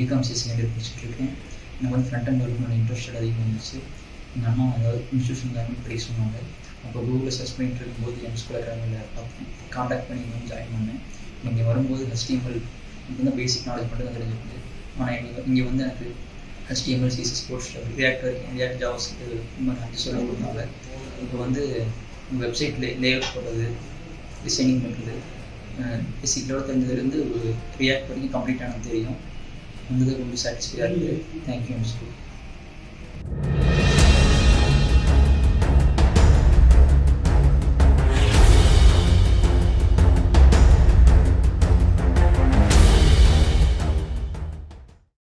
BCom C second year படிச்சுட்டு இருக்கேன் எனக்கு வந்து ஃப்ரண்ட் அண்ட் டெவலப்மெண்ட் இன்ட்ரெஸ்ட் அதிகம் இருந்துச்சு எங்கள் அண்ணா ஏதாவது இன்ஸ்டியூஷன் தான் படிக்க சொன்னாங்க அப்போ கூகுளில் சர்ச் பண்ணிட்டு இருக்கும்போது எம் ஸ்கூல் அகாடமியில் பார்த்தேன் காண்டாக்ட் பண்ணி இங்கே வந்து ஜாயின் பண்ணேன் இங்கே வரும்போது HTML இது தான் பேசிக் நாலேஜ் மட்டும் தான் தெரிஞ்சுக்கிட்டு ஆனால் இங்கே இங்கே வந்து எனக்கு HTML சிஎஸ்எஸ் ஸ்போர்ட்ஸில் ரியாக்ட் வரைக்கும் ரியாக்ட் ஜாவாஸ் ரொம்ப நிறைய சொல்லி கொடுத்தாங்க இப்போ வந்து வெப்சைட்டில் லேஅவுட் போடுறது டிசைனிங் பண்ணுறது பேசிக்கலோட தெரிஞ்சதுலேருந்து ஒரு ரியாக்ட் வரைக்கும் கம்ப்ளீட்டாக எனக்கு தெரியும் வந்தது ரொம்ப சாட்டிஸ்ஃபையாக இருக்குது தேங்க்யூ ஸ்கூல்